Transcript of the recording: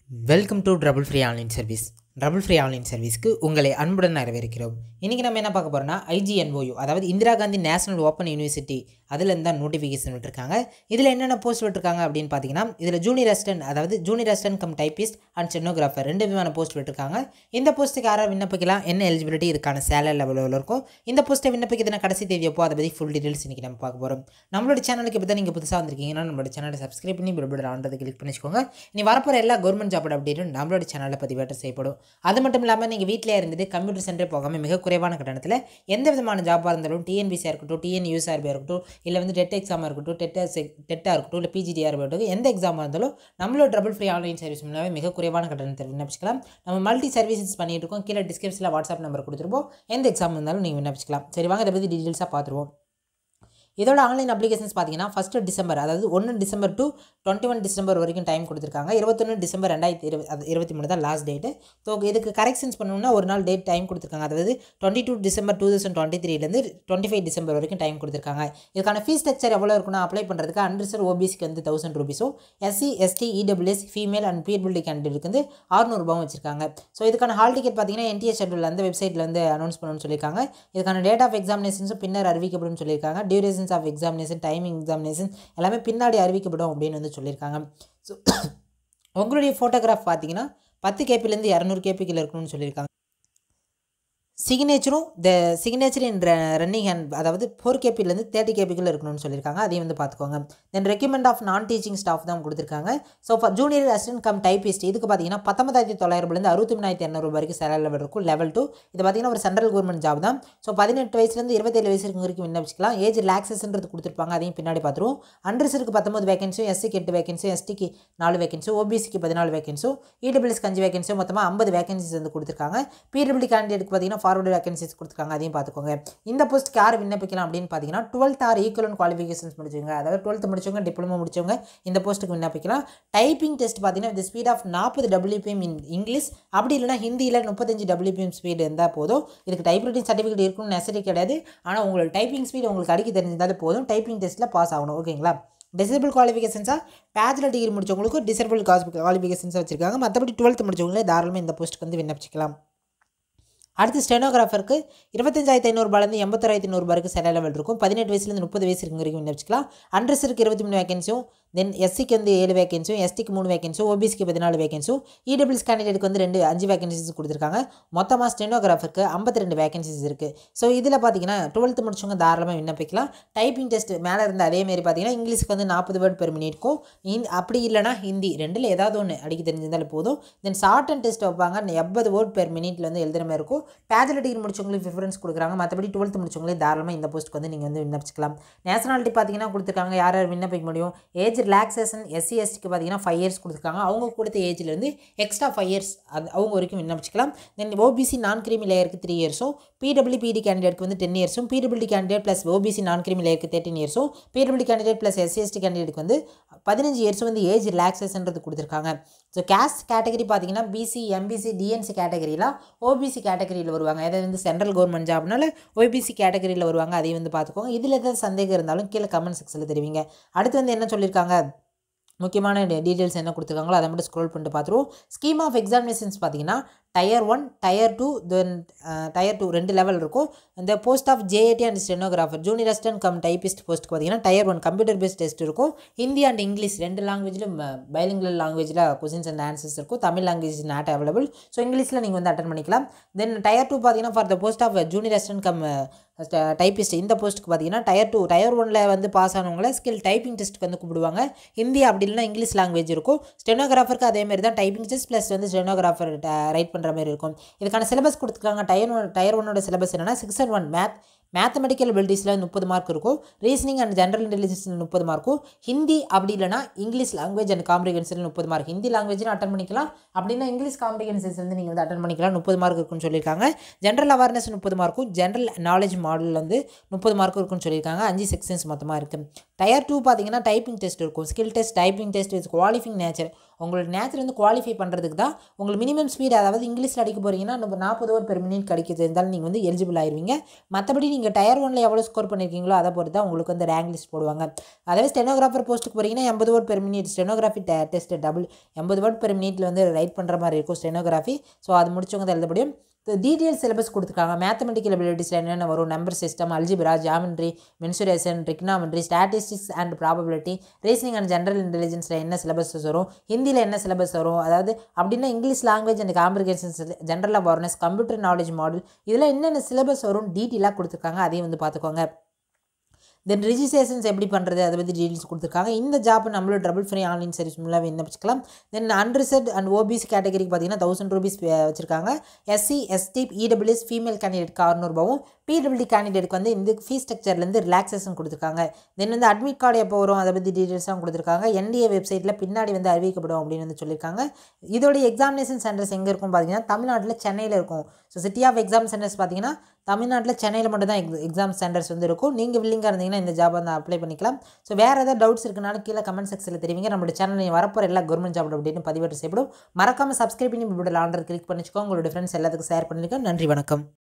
welcome to trouble free online service trouble free online சர்வீஸ்க்கு உங்களை அன்புடன் வரவேற்கிறோம் இன்றைக்கி நம்ம என்ன பார்க்க போகிறோம்னா ஐஜிஎன்ஓயு அதாவது Indira Gandhi national open university அதுலேருந்து தான் நோட்டிஃபிகேஷன் விட்டுருக்காங்க இதில் என்னென்ன போஸ்ட் விட்டுருக்காங்க அப்படின்னு பார்த்தீங்கன்னா இதில் ஜூனியர் அசிஸ்டன்ட் அதாவது junior assistant cum typist and stenographer ரெண்டு விதமான போஸ்ட் விட்டுருக்காங்க இந்த போஸ்ட்டுக்கு யாராவது விண்ணப்பிக்கலாம் என்ன எலிஜிபிலிட்டி இதுக்கான சேலரி லெவலில் இருக்கும் இந்த போஸ்ட்டை விண்ணப்பிக்கிறதுன கடைசி தேதி எப்போ அதை பற்றி ஃபுல் டீட்டெயில்ஸ் இன்றைக்கி நம்ம பார்க்க போகிறோம் நம்மளோட சேனலுக்கு இப்போ தான் நீங்கள் புதுசாக வந்திருக்கீங்கன்னா நம்மளோட சேனலை சப்ஸ்கிரைப் பண்ணி பில் பட்டன் ஆன்றது கிளிக் பண்ணி வச்சுக்கோங்க இனி வரப்போகிற எல்லா கவர்மெண்ட் ஜாப் அப்டேட்டும் நம்மளோட சேனலில் பதிவேற்றம் செய்யப்படும் அது மட்டும் இல்லாமல் நீங்கள் வீட்டிலே இருந்துட்டு கம்ப்யூட்டர் சென்டர் போகாமல் மிக குறைவான கட்டணத்தில் எந்த விதமான ஜாப்பாக இருந்தாலும் டிஎன்பிசியாக இருக்கட்டும் டிஎன்யூஎஸ்ஆர்பியாக இருக்கட்டும் இல்லை வந்து டெட் எக்ஸாமாக இருக்கட்டும் டெட்டாக டெட்டாக இருக்கட்டும் இல்லை பிஜிடிஆர் இருக்கட்டும் எந்த எக்ஸாமாக இருந்தாலும் நம்மளோட ட்ரபிள் ஃப்ரீ ஆன்லைன் சர்வீஸ் மூலமாக மிக குறைவான கட்டணத்தில் விண்ணப்பிச்சிக்கலாம் நம்ம மல்டி சர்வீசஸ் பண்ணிட்டு இருக்கோம் கீழே டிஸ்கிரிப்ஷனில் வாட்ஸ்அப் நம்பர் கொடுத்துருப்போம் எந்த எக்ஸாம் இருந்தாலும் நீங்கள் விண்ணப்பிச்சிக்கலாம் சரி வாங்க இதை பற்றி டீட்டெயில்ஸாக பார்த்துருவோம் இதோட ஆன்லைன் அப்ளிகேஷன்ஸ் பார்த்தீங்கன்னா ஃபஸ்ட்டு டிசம்பர் அதாவது ஒன்று December to twenty one December வரைக்கும் டைம் கொடுத்துருக்காங்க இருபத்தொன்று டிசம்பர் ரெண்டாயிரத்தி இருபது அது இருபத்தி மூணு தான் லாஸ்ட் டேட்டு ஸோ இதுக்கு கரெக்ஷன்ஸ் பண்ணணும்னா ஒரு நாள் டேட் டைம் கொடுத்துருக்காங்க அதாவது twenty two December two thousand twenty த்ரீலேருந்து டுவெண்ட்டி ஃபைவ் டிசம்பர் வரைக்கும் டைம் கொடுத்துருக்காங்க இதுக்கான ஃபீஸ் ஸ்ட்ரக்சர் எவ்வளோ இருக்குன்னா அப்ளை பண்ணுறதுக்கு அண்டர்சர் ஓபிசிக்கு வந்து தௌசண்ட் ருபீஸும் SC ST EWS female and பிஎல்பிடி கேண்டிடேட்டுக்கு வந்து ஆறுநூறுபாவும் வச்சிருக்காங்க ஸோ இதுக்கான ஹால் டிக்கெட் பார்த்தீங்கன்னா என்டிஎஸ் ஷெட்யூல் அந்த வெப்சைட்டில் வந்து அனௌன்ஸ் பண்ணணும்னு சொல்லியிருக்காங்க இதுக்கான டேட் ஆஃப் எக்ஸாமினேஷன்ஸும் பின்னர் அறிவிக்கப்படும் சொல்லியிருக்காங்க durations of examination timing examination எல்லாமே பின்னாடி அறிவிக்கப்படும் அப்படின்னு வந்து சொல்லியிருக்காங்க ஸோ உங்களுடைய ஃபோட்டோகிராஃப் பார்த்தீங்கன்னா பத்து கேபிலேருந்து இரநூறு கேபிக்கில் இருக்கணும்னு சொல்லியிருக்காங்க சிக்னேச்சரும் the signature in running hand அதாவது ஃபோர் கேபிலேருந்து தேர்ட்டி கேபிக்குள்ள இருக்கணும்னு சொல்லியிருக்காங்க அதையும் வந்து பார்த்துக்கோங்க then recommend of non teaching staff தான் கொடுத்துருக்காங்க so for junior assistant cum typist இதுக்கு பார்த்தீங்கன்னா பத்தொன்பதாயிரத்தி தொள்ளாயிரம்லேருந்து அறுபத்தி மூணாயிரத்தி இரநூறு வரைக்கும் சேலரி லெவல் இருக்கும் லெவல் டூ இது பார்த்தீங்கன்னா ஒரு சென்ட்ரல் கவர்மெண்ட் ஜாப் தான் ஸோ பதினெட்டு வயசுலேருந்து இருபத்தேழு வயசு வரைக்கும் விண்ணப்பிச்சிக்கலாம் ஏஜ் ரிலாக்ஸேஷன்றது கொடுத்துருப்பாங்க அதையும் பின்னாடி பார்த்துருவோம் அண்டர்ஸருக்கு பத்தொம்பது வேகன்சியும் எஸ்சிக்கு எட்டு வேகன்சியும் எஸ்டிக்கு நாலு வேகன்சியும் ஓபிசிக்கு பதினாலு வேகன்சியும் இடபிள்யூஎஸ்க்கு அஞ்சு வேகன்சியும் மொத்தமாக ஐம்பது வேகன்சிஸ் வந்து கொடுத்துருக்காங்க பிடபிள்யூ கேண்டிடேட்டுக்கு பார்த்தீங்கன்னா ஃபார்வர்டு வேகன்சிஸ் கொடுத்துருக்காங்க அதையும் பார்த்துக்கோங்க இந்த போஸ்ட்டுக்கு யார் விண்ணப்பிக்கலாம் அப்படின்னு பார்த்தீங்கன்னா டுவெல்த் ஆர் ஈக்குவலன் குவாலிஃபிகேஷன்ஸ் முடிச்சவங்க அதாவது டுவெல்த் முடிச்சவங்க டிப்ளமோ முடிச்சவங்க இந்த போஸ்ட்டுக்கு விண்ணப்பிக்கலாம் டைப்பிங் டெஸ்ட் பார்த்தீங்கன்னா இந்த ஸ்பீட் ஆஃப் நாற்பது டபிள்யூபிஎம் இன் இங்கிலீஷ் அப்படி இல்லைனா ஹிந்தியில் முப்பத்தஞ்சு டபிள்யூபிஎம் ஸ்பீடு இருந்தால் போதும் இதுக்கு டைப்ரைட்டிங் சர்டிஃபிகேட் இருக்கணும்னு நெசரி கிடையாது ஆனால் உங்களுக்கு டைப்பிங் ஸ்பீடு உங்களுக்கு அடிக்க தெரிஞ்சிருந்தாலே போதும் டைப்பிங் டெஸ்ட்டில் பாஸ் ஆகணும் ஓகேங்களா டிசபிள் குவாலிஃபிகேஷன்ஸாக பேச்சுலர் டிகிரி முடிச்சவங்களுக்கு டிசபிள் குவாலிஃபிகேஷன்ஸாக வச்சிருக்காங்க மற்றபடி டுவெல்த் முடிச்சவங்களே தாராளமாக இந்த போஸ்ட்டுக்கு வந்து விண்ணப்பிச்சிக்கலாம் அடுத்து ஸ்டெனோகிராஃபருக்கு இருபத்தஞ்சாயிரத்தி ஐநூறுபாலேருந்து எண்பத்தாயிரத்தி நூறுபா வரைக்கும் சேலரி லெவல் இருக்கும் பதினெட்டு வயசுலேருந்து முப்பது வயசு இருக்கு வரைக்கும் விண்ணப்பிச்சிக்கலாம் அண்டர்ஸருக்கு இருபத்தி மூணு வேகன்சியும் தென் எஸ்சிக்கு வந்து ஏழு வேகன்சியும் எஸ்டிக்கு மூணு வேகன்சியும் ஓபிசிக்கு பதினாலு வேகன்சியும் இடபிள்யூஸ் கேண்டிடேட்டுக்கு வந்து ரெண்டு அஞ்சு வேகன்சிஸ் கொடுத்துருக்காங்க மொத்தமாக ஸ்டெனோகிராஃபருக்கு ஐம்பத்தி ரெண்டு வேகன்சிஸ் இருக்குது ஸோ இதில் பார்த்தீங்கன்னா டுவெல்த்து முடிச்சவங்க தாராளமாக விண்ணப்பிக்கலாம் டைப்பிங் டெஸ்ட் மேலே இருந்த அதேமாரி பார்த்தீங்கன்னா இங்கிலீஷ்க்கு வந்து நாற்பது வேர்ட் பெர் மினிட்க்கும் இந் அப்படி இல்லைனா ஹிந்தி ரெண்டில் ஏதாவது ஒன்று அடிக்க தெரிஞ்சிருந்தாலும் போதும் தென் ஷார்ட் அண்ட் டெஸ்ட் வைப்பாங்க எண்பது வேர்ட் பெர் மினிட்ல வந்து எழுதுற மாதிரி இருக்கும் பேச்சுலர் டிகிரி முடிச்சவங்களுக்கு ப்ரிஃபரன்ஸ் கொடுக்குறாங்க மற்றபடி டுவெல்த் முடிச்சவங்களே தாராளமாக இந்த போஸ்ட்டுக்கு வந்து நீங்கள் வந்து விண்ணப்பிச்சிக்கலாம் நேஷனாலிட்டி பார்த்தீங்கன்னா கொடுத்துருக்காங்க யார் யார் விண்ணப்பிக்க முடியும் ஏஜ் ரிலாக்ஸேஷன் எஸ்சி எஸ்டிக்கு பார்த்தீங்கன்னா ஃபைவ் இயர்ஸ் கொடுத்துருக்காங்க அவங்க கொடுத்த ஏஜ்லேருந்து எக்ஸ்ட்ரா ஃபைவ் இயர்ஸ் அது அவங்க வரைக்கும் விண்ணப்பிச்சிக்கலாம் தென் ஓபிசி நான் கிரிமி லேயருக்கு த்ரீ இயர்ஸும் பிடபிள்யூ பிடி கேண்டிடேட்க்கு வந்து டென் இயர்ஸும் PW candidate plus OBC non creamy லேயருக்கு தேர்ட்டின் இயர்ஸும் PW candidate plus SC ST கேண்டிடேட்க்கு வந்து பதினஞ்சு இயர்ஸும் வந்து ஏஜ் ரிலாக்ஸேஷன்றது கொடுத்துருக்காங்க ஸோ கேஸ்ட் கேட்டகரி பார்த்தீங்கன்னா பிசி எம்பிசி டிஎன்சி கேட்டகரியில் ஓபிசி கேட்டகரியில் வருவாங்க அதாவது வந்து சென்ட்ரல் கவர்மெண்ட் ஜாப்னால ஓபிசி கேட்டகரியில் வருவாங்க அதையும் வந்து பார்த்துக்கோங்க இதில் ஏதாவது சந்தேகம் இருந்தாலும் கீழே கமெண்ட் செக்ஷனில் தெரிவிங்க அடுத்து வந்து என்ன சொல்லியிருக்காங்க முக்கியமான டீட்டெயில்ஸ் என்ன கொடுத்துருக்காங்களோ அதை மட்டும் ஸ்க்ரோல் பண்ணிட்டு பார்த்துருவோம் ஸ்கீம் ஆஃப் எக்ஸாமினேஷன்ஸ் பார்த்தீங்கன்னா tier one tier two then tier two ரெண்டு லெவல் இருக்கும் இந்த post of JAT and stenographer junior assistant cum typist போஸ்ட்டுக்கு பார்த்தீங்கன்னா tier one computer based test இருக்கும் ஹிந்தி அண்ட் இங்கிலீஷ் ரெண்டு லாங்குவேஜில் பைலிங்குவல் லாங்குவேஜில் கொஸ்டின்ஸ் அண்ட் ஆன்சர்ஸ் இருக்கும் Tamil language not available so இங்கிலீஷில் நீங்கள் வந்து அட்டன் பண்ணிக்கலாம் தென் டயர் டூ பார்த்தீங்கன்னா for the post of junior assistant cum typist இந்த போஸ்ட்டுக்கு பார்த்தீங்கன்னா டயர் டூ டயர் ஒனில் வந்து பாஸ் ஆனவங்கள ஸ்கில் டைப்பிங் டெஸ்ட்டுக்கு வந்து கூப்பிடுவாங்க ஹிந்தி அப்படி இல்லைனா இங்கிலீஷ் லாங்குவேஜ் இருக்கும் ஸ்டெனோகிராஃபருக்கு அதேமாரி தான் டைப்பிங் டெஸ்ட் ப்ளஸ் வந்து ஸ்டெனோகிராஃபர் ரைட் பண்ணுற மாதிரி இருக்கும் இதுக்கான சிலபஸ் கொடுத்துருக்காங்க டயர் ஒன் டயர் ஒன்னோட சிலபஸ் என்னன்னா six and one math mathematical அபிலிட்டிஸில் முப்பது மார்க் இருக்கும் ரீசனிங் அண்ட் ஜென்ரல் இன்டெலிஜென்ஸில் முப்பது மார்க்கும் ஹிந்தி அப்படி இல்லைனா இங்கிலீஷ் லாங்குவேஜ் அண்ட் காம்ப்ரிகன்ஸில் முப்பது மார்க் ஹிந்தி லாங்குவேஜ்னு அட்டன் பண்ணிக்கலாம் அப்படின்னா இங்கிலீஷ் காம்ப்ரிகன்சஸ் வந்து நீங்கள் வந்து அட்டன் பண்ணிக்கலாம் முப்பது மார்க் இருக்குன்னு சொல்லியிருக்காங்க ஜென்ரல் அவேர்னஸ் முப்பது மார்க்கும் ஜென்ரல் நாலேஜ் மாடல் வந்து முப்பது மார்க் இருக்குன்னு சொல்லியிருக்காங்க அஞ்சு செக்ஷன்ஸ் மொத்தமாக இருக்குது டயர் டூ பார்த்தீங்கன்னா டைப்பிங் டெஸ்ட் இருக்கும் skill test typing test with qualifying nature உங்களோட நேச்சர் வந்து குவாலிஃபை பண்ணுறதுக்கு தான் உங்களுக்கு மினிமம் ஸ்பீட் அதாவது இங்கிலீஷில் அடிக்க போகிறீங்கன்னா நம்ம நாற்பது ஓவர் பெர் மினிட் கிடைக்கிறது இருந்தாலும் நீங்கள் வந்து எலிஜிபிள் ஆயிருவீங்க மற்றபடி நீங்கள் டயர் ஒன்ல எவ்வளோ ஸ்கோர் பண்ணியிருக்கீங்களோ அதை பொறுத்து தான் உங்களுக்கு வந்து ரேங்க் லிஸ்ட் போடுவாங்க அதே ஸ்டெனோகிராஃபர் போஸ்ட்டுக்கு போகிறீங்கன்னா எண்பது word per minute stenography test double எண்பது வேர்ட் பெர் மினிட்ல வந்து ரைட் பண்ணுற மாதிரி இருக்கும் ஸ்டெனோகிராஃபி ஸோ அது முடிச்சவங்க தான் எழுத முடியும் டீட்டெயில் சிலபஸ் கொடுத்துருக்காங்க மேத்தமெட்டிக்கல் அபிலிட்டிஸில் என்னென்ன வரும் number system algebra geometry mensuration trigonometry statistics and probability reasoning and general இன்டெலிஜென்ஸில் என்ன சிலபஸ் வரும் ஹிந்தியில் என்ன சிலபஸ் வரும் அதாவது அப்படின்னா English language and comprehension general awareness computer knowledge model இதில் என்னென்ன சிலபஸ் வரும் டீட்டெயிலாக கொடுத்துருக்காங்க அதையும் வந்து பார்த்துக்கோங்க தென் ரிஜிஸ்ட்ரேஷன்ஸ் எப்படி பண்ணுறது அதை பற்றி டீட்டெயில்ஸ் கொடுத்துருக்காங்க இந்த ஜாப் நம்மளோட ட்ரபிள் ஃப்ரீ ஆன்லைன் சர்வீஸ் மூலம் விண்ணப்பிச்சுக்கலாம் தென் அன்ரிசர்ட் அண்ட் ஓபிசி கேட்டகரிக்கு பார்த்தீங்கன்னா தௌசண்ட் ருபீஸ் வச்சிருக்காங்க எஸ்சி எஸ்டி இடபிள்யூஎஸ் ஃபீமேல் கேண்டிடேட்க்கு அறுநூறுபாவும் பிடபிள்யூடி கேண்டிடேட்க்கு வந்து இந்த ஃபீஸ் ஸ்ட்ரக்சர்லேருந்து ரிலாக்ஸேஷன் கொடுத்துருக்காங்க தென் வந்து அட்மிட் கார்டு எப்போ வரும் அதை பற்றி டீட்டெயில்ஸாக கொடுத்துருக்காங்க என்டிஏ வெப்சைட்டில் பின்னாடி வந்து அறிவிக்கப்படும் அப்படின்னு வந்து சொல்லியிருக்காங்க இதோடைய எக்ஸாமினேஷன் சென்டர்ஸ் எங்கே இருக்கும் பார்த்தீங்கன்னா தமிழ்நாட்டில் சென்னையில் இருக்கும் so city of exam centres பார்த்தீங்கன்னா தமிழ்நாட்டில் சென்னையில் மட்டும் தான் எக்ஸாம் சென்டர்ஸ் வந்து இருக்கும் நீங்கள் வில்லிங்காக இருந்தீங்கன்னா இந்த ஜாப் வந்து அப்ளை பண்ணிக்கலாம் ஸோ வேறு ஏதாவது டவுட்ஸ் இருக்குனாலும் கீழே கமெண்ட் செக்ஷனில் தெரிவிங்க நம்மளோட சேனலில் வரப்போகிற எல்லா கவர்மெண்ட் ஜாப் அப்படின்னு பதிவேற்று செய்யப்படும் மறக்காமல் சப்ஸ்கிரைப் பண்ணி இப்படி ஆர்டர் கிளிக் பண்ணிச்சுக்கோ உங்களோட ஃப்ரெண்ட்ஸ் எல்லாத்துக்கும் ஷேர் பண்ணிருக்கேன் நன்றி வணக்கம்